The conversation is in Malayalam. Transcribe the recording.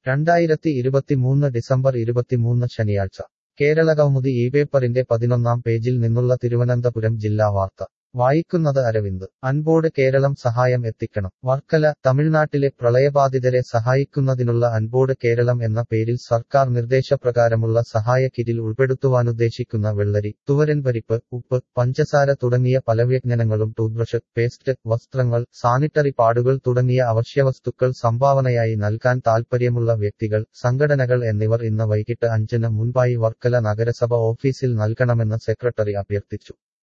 രണ്ടായിരത്തി ഇരുപത്തിമൂന്ന് ഡിസംബർ ഇരുപത്തിമൂന്ന് ശനിയാഴ്ച കേരള കൗമുദി ഈ പേപ്പറിന്റെ പതിനൊന്നാം പേജിൽ നിന്നുള്ള തിരുവനന്തപുരം ജില്ലാ വാർത്ത വായിക്കുന്നത് അരവിന്ദ് അൻപോട് കേരളം സഹായം എത്തിക്കണം വർക്കല തമിഴ്നാട്ടിലെ പ്രളയബാധിതരെ സഹായിക്കുന്നതിനുള്ള അൻപോട് കേരളം എന്ന പേരിൽ സർക്കാർ നിർദ്ദേശപ്രകാരമുള്ള സഹായ കിറ്റിൽ ഉൾപ്പെടുത്തുവാനുദ്ദേശിക്കുന്ന വെള്ളരി തുവരൻപരിപ്പ് ഉപ്പ് പഞ്ചസാര തുടങ്ങിയ പലവ്യഞ്ജനങ്ങളും ടൂത്ത്ബ്രഷ് പേസ്റ്റ് വസ്ത്രങ്ങൾ സാനിറ്ററി പാഡുകൾ തുടങ്ങിയ അവശ്യവസ്തുക്കൾ സംഭാവനയായി നൽകാൻ താൽപ്പര്യമുള്ള വ്യക്തികൾ സംഘടനകൾ എന്നിവർ ഇന്ന് വൈകിട്ട് അഞ്ചിന് മുൻപായി വർക്കല നഗരസഭ ഓഫീസിൽ നൽകണമെന്ന് സെക്രട്ടറി അഭ്യർത്ഥിച്ചു